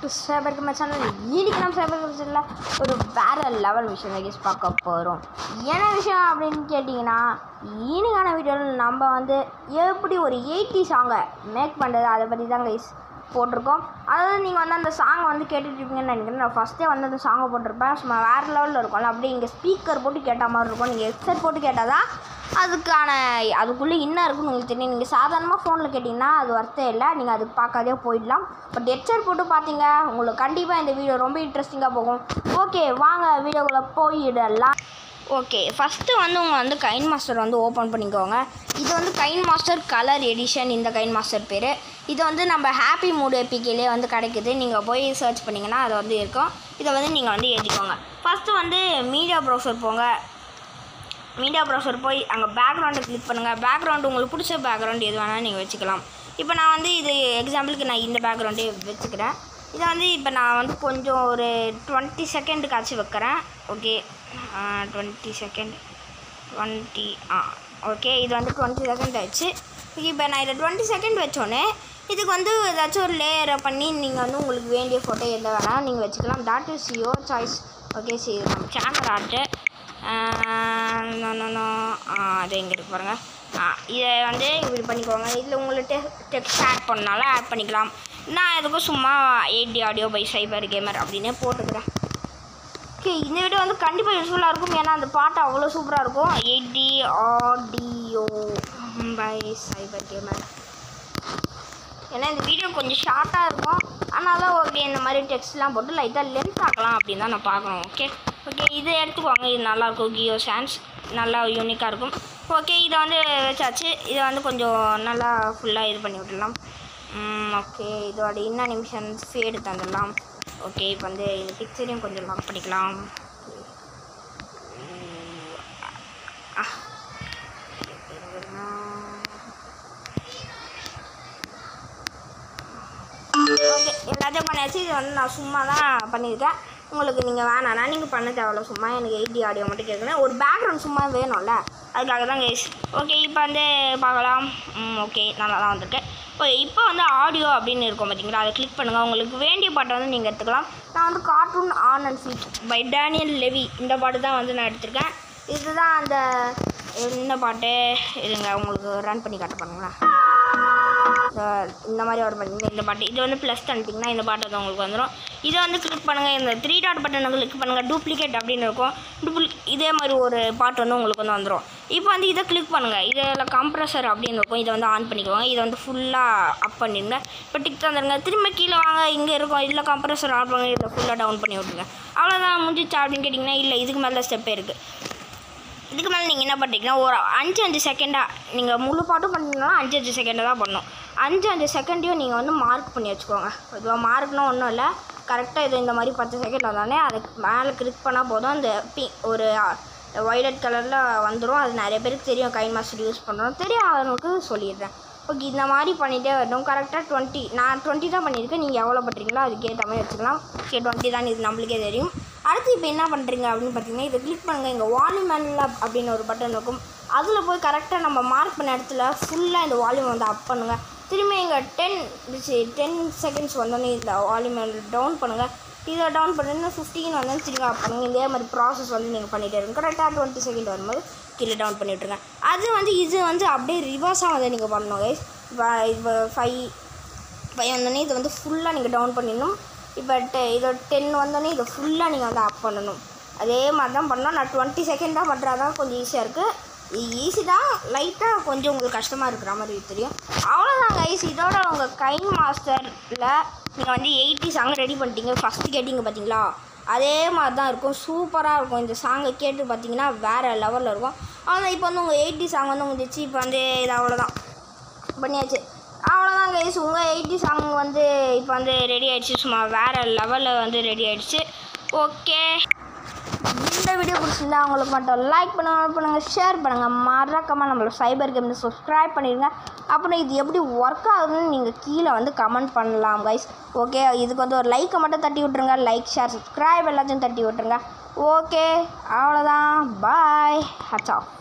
to sabre கம்ம channel இன்னைக்கு நம்ம சேபர் கம்ம சேனலில் ஒரு வேறு லெவல் விஷயம் கைஸ் பார்க்க போகிறோம் என்ன விஷயம் அப்படின்னு கேட்டிங்கன்னா இன்னைக்கான வீடியோவில் நம்ம வந்து எப்படி ஒரு எயிட்டி சாங்கை மேக் பண்ணுறது அதை பற்றி தான் கைஸ் போட்டிருக்கோம் அதாவது நீங்கள் வந்து அந்த சாங்கை வந்து கேட்டுட்டு இருப்பீங்கன்னு நினைக்கிறேன் நான் ஃபஸ்ட்டே வந்து அந்த சாங்கை போட்டிருப்பேன் சும்மா வேறு லெவலில் இருக்கும்ல அப்படியே இங்கே ஸ்பீக்கர் போட்டு கேட்ட மாதிரி இருக்கும் நீங்கள் ஹெட்செட் போட்டு கேட்டால் தான் அதுக்கான அதுக்குள்ளே என்ன இருக்குன்னு உங்களுக்கு தெரியும் நீங்கள் சாதாரணமாக ஃபோனில் கேட்டிங்கன்னா அது வர்த்தம் இல்லை நீங்கள் அதுக்கு பார்க்காதே போயிடலாம் பட் ஹெட்செட் போட்டு பார்த்தீங்க உங்களுக்கு கண்டிப்பாக இந்த வீடியோ ரொம்ப இன்ட்ரெஸ்டிங்காக போகும் ஓகே வாங்க வீடியோக்குள்ளே போயிடலாம் ஓகே ஃபஸ்ட்டு வந்து உங்கள் வந்து கைன் மாஸ்டர் வந்து ஓப்பன் பண்ணிக்கோங்க இது வந்து கைன் மாஸ்டர் கலர் எடிஷன் இந்த கைன் மாஸ்டர் பேர் இது வந்து நம்ம ஹாப்பி மூடு எப்பிக்கிலே வந்து கிடைக்குது நீங்கள் போய் சர்ச் பண்ணிங்கன்னா அது வந்து இருக்கும் இதை வந்து நீங்கள் வந்து எழுதிக்கோங்க ஃபஸ்ட்டு வந்து மீடியா ப்ரௌசர் போங்க மீடியா ப்ரௌசர் போய் அங்கே பேக்ரவுண்டை கிளிக் பண்ணுங்கள் பேக்ரவுண்டு உங்களுக்கு பிடிச்ச பேக்ரவுண்ட் எது வேணாலும் நீங்கள் வச்சுக்கலாம் இப்போ நான் வந்து இது எக்ஸாம்பிளுக்கு நான் இந்த பேக்ரவுண்டே வச்சுக்கிறேன் இதை வந்து இப்போ நான் வந்து கொஞ்சம் ஒரு டுவெண்ட்டி செகண்டுக்காச்சும் வைக்கிறேன் okay twenty second twenty ah okay இது வந்து டுவெண்ட்டி செகண்ட் ஆயிடுச்சு இப்போ நான் இதை டுவெண்ட்டி செகண்ட் வச்சோன்னே இதுக்கு வந்து ஏதாச்சும் ஒரு லேயரை பண்ணி நீங்கள் வந்து உங்களுக்கு வேண்டிய ஃபோட்டோ எந்த வேணாலும் நீங்கள் வச்சுக்கலாம் that is your choice okay சரி இது நம்ம சேனல் ஆர்ட்டு அது எங்கே இருக்கு பாருங்கள் ஆ இதை வந்து இப்படி பண்ணிக்கோங்க இதில் உங்களுக்கு டெக்ஸ்ட் ஆட் பண்ணாலும் ஆட் பண்ணிக்கலாம் நான் எதுக்கும் சும்மா eight D audio by Cyber Gamer அப்படின்னே போட்டுக்கிறேன் ஓகே இந்த வீடியோ வந்து கண்டிப்பாக யூஸ்ஃபுல்லாக இருக்கும் ஏன்னா அந்த பாட்டு அவ்வளோ சூப்பராக இருக்கும் eight D audio by Cyber Gamer ஏன்னா இந்த வீடியோ கொஞ்சம் ஷார்ட்டாக இருக்கும் அதனால ஓகே இந்த மாதிரி டெக்ஸ்ட்லாம் போட்டு லைட்டாக லென்த் ஆக்கலாம் அப்படின்னு தான் நான் பார்க்கணும் ஓகே ஓகே இதை எடுத்துக்கோங்க இது நல்லாயிருக்கும் கியோ சான்ஸ் நல்லா யூனிக்காக இருக்கும் ஓகே இதை வந்து வச்சாச்சு இதை வந்து கொஞ்சம் நல்லா ஃபுல்லாக இது பண்ணி விட்டுடலாம் ஓகே இதோட இன்ன நிமிஷம் ஃபேடு தந்துடலாம் ஓகே இப்போ வந்து இந்த பிக்சரையும் கொஞ்சம் லாக் பண்ணிக்கலாம் ஆ ஓகே எல்லாத்தையும் பண்ணியாச்சு இது வந்து நான் சும்மா தான் பண்ணியிருக்கேன் உங்களுக்கு நீங்கள் வேணாம்னா நீங்கள் பண்ண தேவையில்ல சும்மா எனக்கு எயிட்டி ஆடியோ மட்டும் கேட்குறேன் ஒரு பேக்ரவுண்ட் சும்மா வேணும்ல அதுக்காக தான் கேஸ் ஓகே இப்போ வந்து பார்க்கலாம் ஓகே நல்லா தான் வந்திருக்கு ஓகே இப்போ வந்து ஆடியோ அப்படின்னு இருக்கும் பார்த்தீங்களா அதை கிளிக் பண்ணுங்கள் உங்களுக்கு வேண்டிய பாட்டை வந்து நீங்கள் எடுத்துக்கலாம் நான் வந்து Cartoon on and feat by Daniel Levi இந்த பாட்டு தான் வந்து நான் எடுத்திருக்கேன் இதுதான் அந்த இந்த பாட்டு இதுங்க உங்களுக்கு ரன் பண்ணி காட்ட பண்ணுங்களேன் இந்த மாதிரி ஒரு பண்ணி இந்த பாட்டு இது வந்து ப்ளஸ் தந்துட்டிங்கன்னா இந்த பாட்டு வந்து உங்களுக்கு வந்துடும் இதை வந்து கிளிக் பண்ணுங்கள் இந்த த்ரீ டாட் பட்டனை கிளிக் பண்ணுங்கள் டூப்ளிகேட் அப்படின்னு இருக்கும் டூப்ளி இதே மாதிரி ஒரு பாட்டு வந்து உங்களுக்கு வந்து வந்துடும் இப்போ வந்து இதை கிளிக் பண்ணுங்கள் இதில் கம்ப்ரஸர் அப்படின்னு இருக்கும் இதை வந்து ஆன் பண்ணிக்குவாங்க இதை வந்து ஃபுல்லாக அப் பண்ணிடுங்க இப்போ டிக் தந்துடுங்க திரும்ப கீழே வாங்க இங்கே இருக்கும் இதில் கம்ப்ரஸர் ஆன் பண்ணுங்க இதில் ஃபுல்லாக டவுன் பண்ணி விட்ருங்க அவ்வளோதான் முடிஞ்சிச்சா அப்படின்னு கேட்டிங்கன்னா இல்லை இதுக்கு மேலே ஸ்டெப்பே இருக்குது இதுக்கு மேலே நீங்கள் என்ன பண்ணுறீங்கன்னா ஒரு அஞ்சு அஞ்சு செகண்டாக நீங்கள் முழு பாட்டும் பண்ணீங்கன்னா அஞ்சு அஞ்சு செகண்டாக தான் பண்ணணும் அஞ்சு அஞ்சு செகண்டையும் நீங்கள் வந்து மார்க் பண்ணி வச்சுக்கோங்க இதுவாக மார்க்னா ஒன்றும் இல்லை கரெக்டாக இது இந்த மாதிரி பத்து செகண்ட் வந்தோடனே அதுக்கு மேலே கிளிக் பண்ணால் போதும் அந்த பி ஒரு வைலட் கலரில் வந்துடும் அது நிறைய பேருக்கு தெரியும் கைன் மாஸ்டர் யூஸ் பண்ணுறோம் தெரியும் அவங்களுக்கு சொல்லிடுறேன் ஓகே இந்த மாதிரி பண்ணிகிட்டே வரணும் கரெக்டாக டுவெண்ட்டி நான் டுவெண்ட்டி தான் பண்ணியிருக்கேன் நீங்கள் எவ்வளோ பண்ணுறீங்களோ அதுக்கேற்ற மாதிரி வச்சுக்கலாம் ஓகே டுவெண்ட்டி தான் இது நம்மளுக்கே தெரியும் அடுத்து இப்போ என்ன பண்ணுறீங்க அப்படின்னு பார்த்தீங்கன்னா இதை கிளிக் பண்ணுங்கள் இங்கே வால்யூம் அண்ட் அப்படின்னு ஒரு பட்டன் இருக்கும் அதில் போய் கரெக்டாக நம்ம மார்க் பண்ண இடத்துல ஃபுல்லாக இந்த வால்யூம் வந்து அப் பண்ணுங்கள் திரும்பி இங்கே டென் டென் செகண்ட்ஸ் வந்தோடனே இதில் வால்யூம் டவுன் பண்ணுங்கள் இதை டவுன் பண்ணுன்னா ஃபிஃப்டீன் வந்து திரும்ப அப் பண்ணுங்கள் இதே மாதிரி ப்ராசஸ் வந்து நீங்கள் பண்ணிகிட்டே இருங்க கரெக்டாக டுவெண்ட்டி செகண்ட் வரும்போது கீழே டவுன் பண்ணி விட்ருங்க அது வந்து இது வந்து அப்படியே ரிவர்ஸாக வந்து நீங்கள் பண்ணணும் கைஸ் இப்போ இப்போ ஃபைவ் ஃபைவ் வந்தோடனே இதை வந்து ஃபுல்லாக நீங்கள் டவுன் பண்ணிடணும் இப்போ டெ இதோட டென் வந்தோடனே இதை ஃபுல்லாக நீங்கள் வந்து அப் பண்ணணும் அதே மாதிரி தான் பண்ணணும் நான் டுவெண்ட்டி செகண்ட் தான் பண்ணுறதான் கொஞ்சம் ஈஸியாக இருக்குது ஈஸி தான் லைட்டாக கொஞ்சம் உங்களுக்கு கஷ்டமாக இருக்கிற மாதிரி தெரியும் அவ்வளோதான் கைஸ் இதோட உங்கள் கைன் மாஸ்டரில் நீங்கள் வந்து எயிட்டி சாங் ரெடி பண்ணிட்டீங்க ஃபஸ்ட்டு கேட்டிங்க பார்த்தீங்களா அதே மாதிரி தான் இருக்கும் சூப்பராக இருக்கும் இந்த சாங்கை கேட்டு பார்த்தீங்கன்னா வேறு லெவலில் இருக்கும் ஆனால் இப்போ வந்து உங்கள் எயிட்டி சாங் வந்து வந்துச்சு இப்போ வந்து இது அவ்வளோதான் பண்ணியாச்சு அவ்வளோதான் கைஸ் உங்கள் எயிட்டி சாங் வந்து இப்போ வந்து ரெடி ஆயிடுச்சு சும்மா வேறு லெவலில் வந்து ரெடி ஆயிடுச்சு ஓகே இந்த வீடியோ பிடிச்சிருந்தா உங்களுக்கு மட்டும் லைக் பண்ணுங்க பண்ணுங்கள் ஷேர் பண்ணுங்கள் மறக்காமல் நம்மளோட சைபர் கேமில் சப்ஸ்கிரைப் பண்ணிடுங்க அப்புறம் இது எப்படி ஒர்க் ஆகுதுன்னு நீங்கள் கீழே வந்து கமெண்ட் பண்ணலாம் கைஸ் ஓகே இதுக்கு வந்து ஒரு லைக்கை மட்டும் தட்டி விட்ருங்க லைக் ஷேர் சப்ஸ்கிரைப் எல்லாத்தையும் தட்டி விட்ருங்க ஓகே அவ்வளோதான் பாய் ஹட்ஸ் ஆஃப்